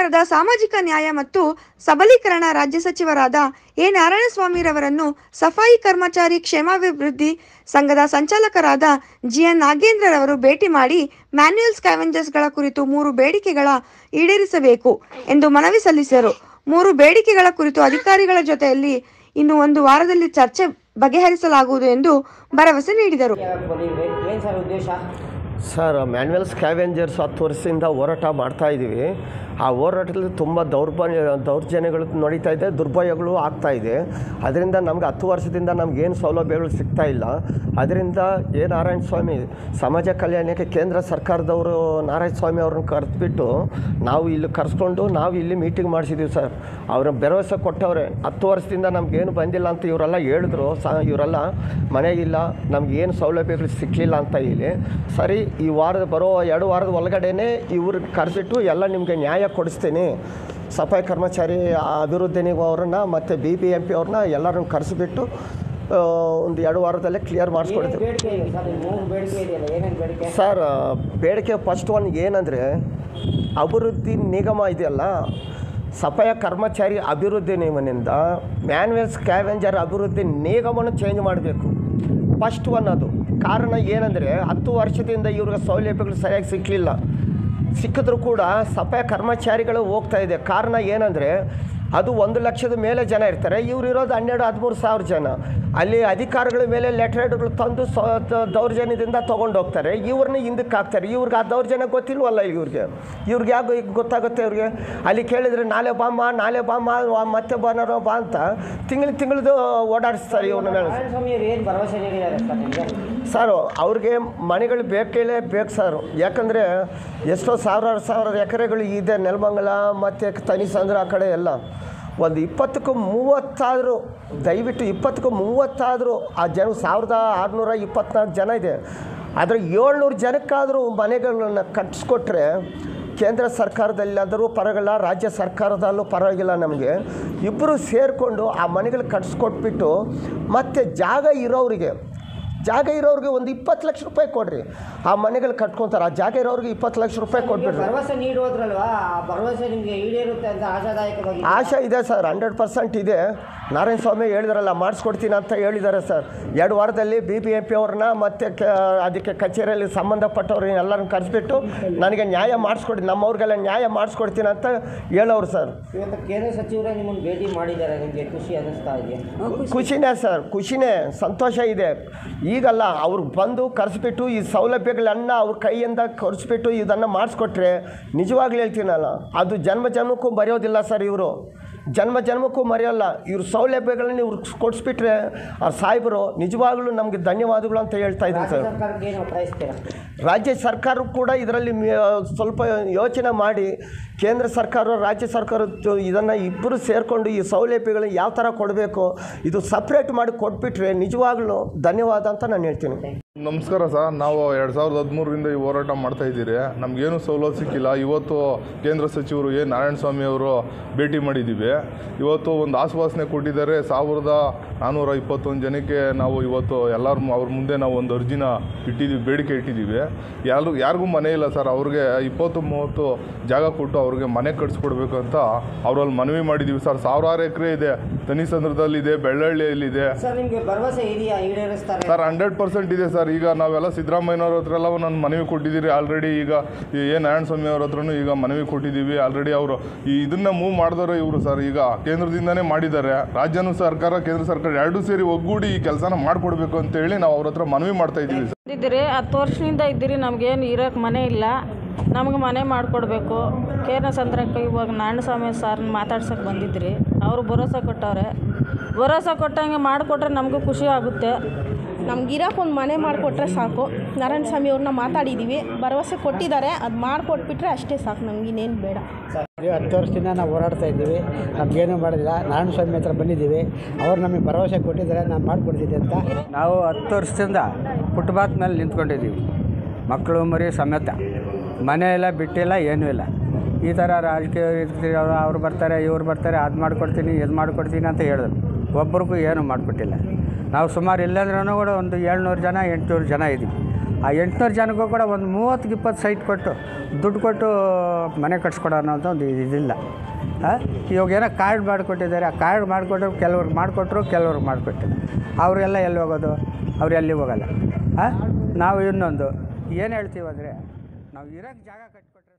ಸರ್ಕಾರದ ಸಾಮಾಜಿಕ ನ್ಯಾಯ ಮತ್ತು ಸಬಲೀಕರಣ ರಾಜ್ಯ ಸಚಿವರಾದ ಎ ನಾರಾಯಣಸ್ವಾಮಿರವರನ್ನು ಸಫಾಯಿ ಕರ್ಮಚಾರಿ ಕ್ಷೇಮಾಭಿವೃದ್ಧಿ ಸಂಘದ ಸಂಚಾಲಕರಾದ ಜಿಎನ್ ನಾಗೇಂದ್ರರವರು ಭೇಟಿ ಮಾಡಿ ಮ್ಯಾನ್ಯುಯಲ್ ಸ್ಕ್ಯಾವೆಂಜರ್ಸ್ಗಳ ಕುರಿತು ಮೂರು ಬೇಡಿಕೆಗಳ ಈಡೇರಿಸಬೇಕು ಎಂದು ಮನವಿ ಸಲ್ಲಿಸಿದರು ಮೂರು ಬೇಡಿಕೆಗಳ ಕುರಿತು ಅಧಿಕಾರಿಗಳ ಜೊತೆಯಲ್ಲಿ ಇನ್ನು ಒಂದು ವಾರದಲ್ಲಿ ಚರ್ಚೆ ಬಗೆಹರಿಸಲಾಗುವುದು ಎಂದು ಭರವಸೆ ನೀಡಿದರು ಏನು ಸರ್ ಉದ್ದೇಶ ಸರ್ ಮ್ಯಾನ್ಯಲ್ ಸ್ಕ್ಯಾವೆಂಜರ್ಸ್ ಹತ್ತು ವರ್ಷದಿಂದ ಹೋರಾಟ ಮಾಡ್ತಾ ಇದ್ದೀವಿ ಆ ಹೋರಾಟದಲ್ಲಿ ತುಂಬ ದೌರ್ಬಲ್ಯ ದೌರ್ಜನ್ಯಗಳು ನಡೀತಾ ಇದೆ ದುರ್ಬಲಗಳು ಆಗ್ತಾ ಇದೆ ಅದರಿಂದ ನಮ್ಗೆ ಹತ್ತು ವರ್ಷದಿಂದ ನಮಗೇನು ಸೌಲಭ್ಯಗಳು ಸಿಗ್ತಾ ಇಲ್ಲ ಅದರಿಂದ ಎ ನಾರಾಯಣ ಸ್ವಾಮಿ ಸಮಾಜ ಕಲ್ಯಾಣಕ್ಕೆ ಕೇಂದ್ರ ಸರ್ಕಾರದವರು ನಾರಾಯಣ ಸ್ವಾಮಿ ಅವ್ರನ್ನ ಕರೆದ್ಬಿಟ್ಟು ನಾವು ಇಲ್ಲಿ ಕರೆಸ್ಕೊಂಡು ನಾವು ಇಲ್ಲಿ ಮೀಟಿಂಗ್ ಮಾಡಿಸಿದ್ದೀವಿ ಸರ್ ಅವ್ರ ಭರವಸೆ ಕೊಟ್ಟವ್ರೆ ಹತ್ತು ವರ್ಷದಿಂದ ನಮಗೇನು ಬಂದಿಲ್ಲ ಅಂತ ಇವರೆಲ್ಲ ಹೇಳಿದ್ರು ಸ ಇವರೆಲ್ಲ ಮನೆಗಿಲ್ಲ ನಮಗೇನು ಸೌಲಭ್ಯಗಳು ಸಿಕ್ಕಲಿಲ್ಲ ಅಂತ ಇಲ್ಲಿ ಸರಿ ಈ ವಾರದ ಬರೋ ಎರಡು ವಾರದ ಒಳಗಡೆನೆ ಇವ್ರಿಗೆ ಕರೆಸಿಟ್ಟು ಎಲ್ಲ ನಿಮಗೆ ನ್ಯಾಯ ಕೊಡಿಸ್ತೀನಿ ಸಫಾಯಿ ಕರ್ಮಚಾರಿ ಅಭಿವೃದ್ಧಿ ನಿಗಮ ಅವ್ರನ್ನ ಮತ್ತು ಬಿ ಬಿ ಎಂ ಪಿ ಅವ್ರನ್ನ ಎಲ್ಲರನ್ನು ಕರೆಸಿಬಿಟ್ಟು ಒಂದು ಎರಡು ವಾರದಲ್ಲೇ ಕ್ಲಿಯರ್ ಮಾಡಿಸ್ಕೊಡ್ತೀವಿ ಬೇಡಿಕೆ ಇದೆ ಸರ್ ಈ ಮೂರು ಬೇಡಿಕೆ ಇದೆಯಲ್ಲ ಏನೇನು ಬೇಡಿಕೆ ಸರ್ ಬೇಡಿಕೆ ಫಸ್ಟ್ ಒನ್ ಏನಂದರೆ ಅಭಿವೃದ್ಧಿ ನಿಗಮ ಇದೆಯಲ್ಲ ಸಫಾಯ ಕರ್ಮಚಾರಿ ಅಭಿವೃದ್ಧಿ ನಿಗಮನಿಂದ ಮ್ಯಾನ್ಯಲ್ ಸ್ಕ್ಯಾವೆಂಜರ್ ಅಭಿವೃದ್ಧಿ ನಿಗಮವನ್ನು ಚೇಂಜ್ ಮಾಡಬೇಕು ಫಸ್ಟ್ ಒನ್ ಅದು ಕಾರಣ ಏನಂದರೆ ಹತ್ತು ವರ್ಷದಿಂದ ಇವ್ರಿಗೆ ಸೌಲಭ್ಯಗಳು ಸರಿಯಾಗಿ ಸಿಕ್ಕಲಿಲ್ಲ ಸಿಕ್ಕಿದ್ರೂ ಕೂಡ ಸಫಾಯ ಕರ್ಮಚಾರಿಗಳು ಹೋಗ್ತಾ ಇದೆ ಕಾರಣ ಏನಂದರೆ ಅದು ಒಂದು ಲಕ್ಷದ ಮೇಲೆ ಜನ ಇರ್ತಾರೆ ಇವ್ರು ಇರೋದು ಹನ್ನೆರಡು ಹದಿಮೂರು ಸಾವಿರ ಜನ ಅಲ್ಲಿ ಅಧಿಕಾರಿಗಳ ಮೇಲೆ ಲೆಟರ್ಗಳು ತಂದು ಸ ತ- ದೌರ್ಜನ್ಯದಿಂದ ತೊಗೊಂಡು ಹೋಗ್ತಾರೆ ಇವ್ರನ್ನ ಹಿಂದಕ್ಕೆ ಹಾಕ್ತಾರೆ ಇವ್ರಿಗೆ ಆ ದೌರ್ಜನ್ಯ ಗೊತ್ತಿಲ್ವಲ್ಲ ಇವ್ರಿಗೆ ಇವ್ರಿಗೆ ಯಾಕೆ ಈಗ ಗೊತ್ತಾಗುತ್ತೆ ಇವ್ರಿಗೆ ಅಲ್ಲಿ ಕೇಳಿದರೆ ನಾಳೆ ಬಾಮ್ಮ ನಾಳೆ ಬಾಮ್ಮ ವಾ- ಮತ್ತೆ ಬಾನರೋ ಬಾ ಅಂತ ತಿಂಗಳು ತಿಂಗಳದು ಓಡಾಡಿಸ್ತಾರೆ ಇವ್ರನ್ನ ಮೇಲೆ ನಾರಾಯಣಸ್ವಾಮಿ ಅವರು ಏನು ಭರವಸೆ ನೀಡಿದ್ದಾರೆ ಸರ್ ನಿಮಗೆ ಸರ್ ಅವ್ರಿಗೆ ಮನೆಗಳು ಬೇಕೇ ಬೇಕು ಸರ್ ಯಾಕಂದರೆ ಎಷ್ಟೋ ಸಾವಿರಾರು ಸಾವಿರ ಎಕರೆಗಳು ಇದೆ ನೆಲಮಂಗಲ ಮತ್ತು ತನಿಸಂದ್ರ ಆ ಕಡೆ ಎಲ್ಲ ಒಂದು ಇಪ್ಪತ್ತಕ್ಕೂ ಮೂವತ್ತಾದರೂ ದಯವಿಟ್ಟು ಇಪ್ಪತ್ತಕ್ಕೂ ಮೂವತ್ತಾದರೂ ಆ ಜನ ಸಾವಿರದ ಆರುನೂರ ಇಪ್ಪತ್ನಾಲ್ಕು ಜನ ಇದೆ ಆದರೆ ಏಳ್ನೂರು ಜನಕ್ಕಾದರೂ ಮನೆಗಳನ್ನ ಕಟ್ಟಿಸ್ಕೊಟ್ರೆ ಕೇಂದ್ರ ಸರ್ಕಾರದಲ್ಲಾದರೂ ಪರವಾಗಿಲ್ಲ ರಾಜ್ಯ ಸರ್ಕಾರದಲ್ಲೂ ಪರವಾಗಿಲ್ಲ ನಮಗೆ ಇಬ್ಬರು ಸೇರಿಕೊಂಡು ಆ ಮನೆಗಳು ಕಟ್ಸ್ಕೊಟ್ಬಿಟ್ಟು ಮತ್ತು ಜಾಗ ಇರೋರಿಗೆ ಜಾಗ ಇರೋರಿಗೆ ಒಂದು ಇಪ್ಪತ್ತು ಲಕ್ಷ ರೂಪಾಯಿ ಕೊಡ್ರಿ ಆ ಮನೆಗಳು ಕಟ್ಕೊತಾರೆ ಆ ಜಾಗ ಇರೋರಿಗೆ ಇಪ್ಪತ್ತು ಲಕ್ಷ ರೂಪಾಯಿ ಕೊಟ್ಬಿಡ್ರಿ ಭರವಸೆ ನೀಡೋದ್ರಲ್ವಾ ಆ ಭರವಸೆ ನಿಮಗೆ ಈಡೇರುತ್ತೆ ಅಂತ ಆಶಾದಾಯಕವಾಗಿ ಆಶೆ ಇದೆ ಸರ್ ಹಂಡ್ರೆಡ್ ಪರ್ಸೆಂಟ್ ಇದೆ ನಾರಾಯಣ ಸ್ವಾಮಿ ಹೇಳಿದಾರಲ್ಲ ಮಾಡಿಸ್ಕೊಡ್ತೀನಿ ಅಂತ ಹೇಳಿದ್ದಾರೆ ಸರ್ ಎರಡು ವಾರದಲ್ಲಿ ಬಿ ಬಿ ಎಂ ಪಿ ಅವ್ರನ್ನ ಮತ್ತು ಕ ಅದಕ್ಕೆ ಕಚೇರಿಯಲ್ಲಿ ಸಂಬಂಧಪಟ್ಟವ್ರನ್ನ ಎಲ್ಲರನ್ನ ಕರೆಸ್ಬಿಟ್ಟು ನನಗೆ ನ್ಯಾಯ ಮಾಡಿಸ್ಕೊಡಿ ನಮ್ಮವ್ರಿಗೆಲ್ಲ ನ್ಯಾಯ ಮಾಡಿಸ್ಕೊಡ್ತೀನಿ ಅಂತ ಹೇಳೋರು ಸರ್ ಇವತ್ತು ಕೇಂದ್ರ ಸಚಿವರೇ ನಿಮ್ಮನ್ನು ಭೇಟಿ ಮಾಡಿದ್ದಾರೆ ನಿಮಗೆ ಖುಷಿ ಅನ್ನಿಸ್ತಾ ಇದೆಯಾ ಖುಷಿನೇ ಸರ್ ಖುಷಿನೇ ಸಂತೋಷ ಇದೆ ಈಗಲ್ಲ ಅವ್ರು ಬಂದು ಕರೆಸ್ಬಿಟ್ಟು ಈ ಸೌಲಭ್ಯಗಳನ್ನ ಅವ್ರ ಕೈಯಿಂದ ಕೊಡಿಸ್ಬಿಟ್ಟು ಇದನ್ನು ಮಾಡಿಸ್ಕೊಟ್ರೆ ನಿಜವಾಗ್ಲೂ ಹೇಳ್ತೀನಲ್ಲ ಅದು ಜನ್ಮ ಜನ್ಮಕ್ಕೂ ಮರೆಯೋದಿಲ್ಲ ಸರ್ ಇವರು ಜನ್ಮ ಜನ್ಮಕ್ಕೂ ಮರೆಯೋಲ್ಲ ಇವ್ರ ಸೌಲಭ್ಯಗಳನ್ನ ಇವ್ರು ಕೊಡಿಸ್ಬಿಟ್ರೆ ಆ ಸಾಹೇಬರು ನಿಜವಾಗ್ಲೂ ನಮಗೆ ಧನ್ಯವಾದಗಳು ಅಂತ ಹೇಳ್ತಾ ಇದ್ದೀನಿ ರಾಜ್ಯ ಸರ್ ಸರ್ಕಾರಕ್ಕೆ ಏನು ಒತ್ತಾಯಿಸ್ತೀರಾ ರಾಜ್ಯ ಸರ್ಕಾರ ಕೂಡ ಇದರಲ್ಲಿ ಸ್ವಲ್ಪ ಯೋಚನೆ ಮಾಡಿ ಕೇಂದ್ರ ಸರ್ಕಾರ ರಾಜ್ಯ ಸರ್ಕಾರ ಇದನ್ನು ಇಬ್ಬರು ಸೇರಿಕೊಂಡು ಈ ಸೌಲಭ್ಯಗಳನ್ನ ಯಾವ ಥರ ಕೊಡಬೇಕು ಇದು ಸಪ್ರೇಟ್ ಮಾಡಿ ಕೊಟ್ಬಿಟ್ರೆ ನಿಜವಾಗ್ಲೂ ಧನ್ಯವಾದ ಅಂತ ನಾನು ಹೇಳ್ತೀನಿ ನಮಸ್ಕಾರ ಸರ್ ನಾವು ಎರಡು ಸಾವಿರದ ಹದಿಮೂರರಿಂದ ಈ ಹೋರಾಟ ಮಾಡ್ತಾ ಇದ್ದೀರಿ ನಮಗೇನು ಸವಲತ್ತು ಸಿಕ್ಕಿಲ್ಲ ಇವತ್ತು ಕೇಂದ್ರ ಸಚಿವರು ಎ ನಾರಾಯಣಸ್ವಾಮಿ ಅವರು ಭೇಟಿ ಮಾಡಿದ್ದೀವಿ ಇವತ್ತು ಒಂದು ಆಶ್ವಾಸನೆ ಕೊಟ್ಟಿದ್ದಾರೆ ಸಾವಿರದ ನಾನ್ನೂರ ಇಪ್ಪತ್ತೊಂದು ಜನಕ್ಕೆ ನಾವು ಇವತ್ತು ಎಲ್ಲರ ಮು- ಅವ್ರ ಮುಂದೆ ನಾವು ಒಂದು ಅರ್ಜಿನ ಇಟ್ಟಿದ್ದೀವಿ ಬೇಡಿಕೆ ಇಟ್ಟಿದ್ದೀವಿ ಯಾರು ಯಾರಿಗೂ ಮನೆ ಇಲ್ಲ ಸರ್ ಅವ್ರಿಗೆ ಇಪ್ಪತ್ತು ಮೂವತ್ತು ಜಾಗ ಕೊಟ್ಟು ಅವ್ರಿಗೆ ಮನೆ ಕಟ್ಸ್ಕೊಡ್ಬೇಕು ಅಂತ ಅವರಲ್ಲಿ ಮನವಿ ಮಾಡಿದ್ದೀವಿ ಸರ್ ಸಾವಿರಾರು ಎಕರೆ ಇದೆ ತನಿಸಂದ್ರದಲ್ಲಿದೆ ಬೆಳ್ಳಹಳ್ಳಿಯಲ್ಲಿದೆ ಸರ್ ನಿಮಗೆ ಭರವಸೆ ಇದೆಯಾ ಈಡೇರಿಸ್ತಾರೆ ಸರ್ ಹಂಡ್ರೆಡ್ ಪರ್ಸೆಂಟ್ ಇದೆ ಸರ್ ಈಗ ನಾವೆಲ್ಲ ಸಿದ್ದರಾಮಯ್ಯನವ್ರ ಹತ್ರ ಎಲ್ಲ ನಾನು ಮನವಿ ಕೊಟ್ಟಿದ್ದೀರಿ ಆಲ್ರೆಡಿ ಈಗ ಈ ಎ ನಾರಾಯಣಸ್ವಾಮಿ ಅವ್ರ ಹತ್ರನೂ ಈಗ ಮನವಿ ಕೊಟ್ಟಿದ್ದೀವಿ ಆಲ್ರೆಡಿ ಅವರು ಈ ಇದನ್ನ ಮೂವ್ ಮಾಡಿದವರು ಇವರು ಸರ್ ಈಗ ಕೇಂದ್ರದಿಂದನೇ ಮಾಡಿದ್ದಾರೆ ರಾಜ್ಯನೂ ಸರ್ಕಾರ ಕೇಂದ್ರ ಸರ್ಕಾರ ಎರಡೂ ಸೇರಿ ಒಗ್ಗೂಡಿ ಈ ಕೆಲಸನ ಮಾಡಿಕೊಡ್ಬೇಕು ಅಂತ ಹೇಳಿ ನಾವು ಅವ್ರ ಹತ್ರ ಮನವಿ ಮಾಡ್ತಾ ಇದ್ದೀವಿ ಸರ್ ಇದ್ದೀರಿ ಹತ್ತು ವರ್ಷದಿಂದ ಇದ್ದೀರಿ ನಮಗೇನು ಇರೋಕ್ಕೆ ಮನೆ ಇಲ್ಲ ನಮ್ಗೆ ಮನೆ ಮಾಡಿಕೊಡ್ಬೇಕು ಕೇರಳ ಸಂದ್ರಕ್ಕೆ ಇವಾಗ ನಾರಾಯಣಸ್ವಾಮಿ ಸಾರ್ನ ಮಾತಾಡ್ಸೋಕೆ ಬಂದಿದ್ರಿ ಅವರು ಭರೋಸೆ ಕೊಟ್ಟವ್ರೆ ಭರೋಸೆ ಕೊಟ್ಟಂಗೆ ಮಾಡಿಕೊಟ್ರೆ ನಮಗೂ ಖುಷಿ ಆಗುತ್ತೆ ನಮ್ಗಿರೋಕೆ ಒಂದು ಮನೆ ಮಾಡಿಕೊಟ್ರೆ ಸಾಕು ನಾರಾಯಣ ಸ್ವಾಮಿ ಅವ್ರನ್ನ ಮಾತಾಡಿದ್ದೀವಿ ಭರವಸೆ ಕೊಟ್ಟಿದ್ದಾರೆ ಅದು ಮಾಡಿಕೊಟ್ಬಿಟ್ರೆ ಅಷ್ಟೇ ಸಾಕು ನಮಗಿನ್ನೇನು ಬೇಡ ಈ ಹತ್ತು ವರ್ಷದಿಂದ ನಾವು ಹೋರಾಡ್ತಾ ಇದ್ದೀವಿ ನಮಗೇನು ಮಾಡೋದಿಲ್ಲ ನಾರಾಯಣ ಸ್ವಾಮಿ ಹತ್ರ ಬಂದಿದ್ದೀವಿ ಅವ್ರು ನಮಗೆ ಭರವಸೆ ಕೊಟ್ಟಿದ್ದಾರೆ ನಾನು ಮಾಡಿಕೊಡ್ತೀನಿ ಅಂತ ನಾವು ಹತ್ತು ವರ್ಷದಿಂದ ಫುಟ್ಪಾತ್ ಮೇಲೆ ನಿಂತ್ಕೊಂಡಿದ್ದೀವಿ ಮಕ್ಕಳು ಮರಿ ಸಮೇತ ಮನೆ ಇಲ್ಲ ಬಿಟ್ಟಿಲ್ಲ ಏನೂ ಇಲ್ಲ ಈ ಥರ ರಾಜಕೀಯ ಅವ್ರು ಬರ್ತಾರೆ ಇವ್ರು ಬರ್ತಾರೆ ಅದು ಮಾಡಿಕೊಡ್ತೀನಿ ಇದು ಮಾಡಿಕೊಡ್ತೀನಿ ಅಂತ ಹೇಳಿದ್ರು ಒಬ್ರಿಗೂ ಏನೂ ಮಾಡಿಕೊಟ್ಟಿಲ್ಲ ನಾವು ಸುಮಾರು ಇಲ್ಲಾಂದ್ರೂ ಕೂಡ ಒಂದು ಏಳ್ನೂರು ಜನ ಎಂಟುನೂರು ಜನ ಇದ್ದೀವಿ ಆ ಎಂಟುನೂರು ಜನಕ್ಕೂ ಕೂಡ ಒಂದು ಮೂವತ್ತಿಗೆ ಇಪ್ಪತ್ತು ಸೈಟ್ ಕೊಟ್ಟು ದುಡ್ಡು ಕೊಟ್ಟು ಮನೆ ಕಟ್ಸ್ಕೊಡೋ ಅನ್ನೋಂಥ ಒಂದು ಇದಿಲ್ಲ ಆ? ಇವಾಗ ಏನೋ ಕಾರ್ಡ್ ಮಾಡಿಕೊಟ್ಟಿದ್ದಾರೆ ಆ ಕಾರ್ಡ್ ಮಾಡಿಕೊಟ್ರು ಕೆಲವ್ರಿಗೆ ಮಾಡಿಕೊಟ್ರು ಕೆಲವ್ರಿಗೆ ಮಾಡಿಕೊಟ್ಟಿಲ್ಲ ಅವರೆಲ್ಲ ಎಲ್ಲಿ ಹೋಗೋದು ಅವ್ರು ಎಲ್ಲಿ ಹೋಗಲ್ಲ ಆ? ನಾವು ಇನ್ನೊಂದು ಏನು ಹೇಳ್ತೀವಿ ಅಂದರೆ ನಾವು ಇರೋಕ್ಕೆ ಜಾಗ ಕಟ್ಕೊಟ್ರೆ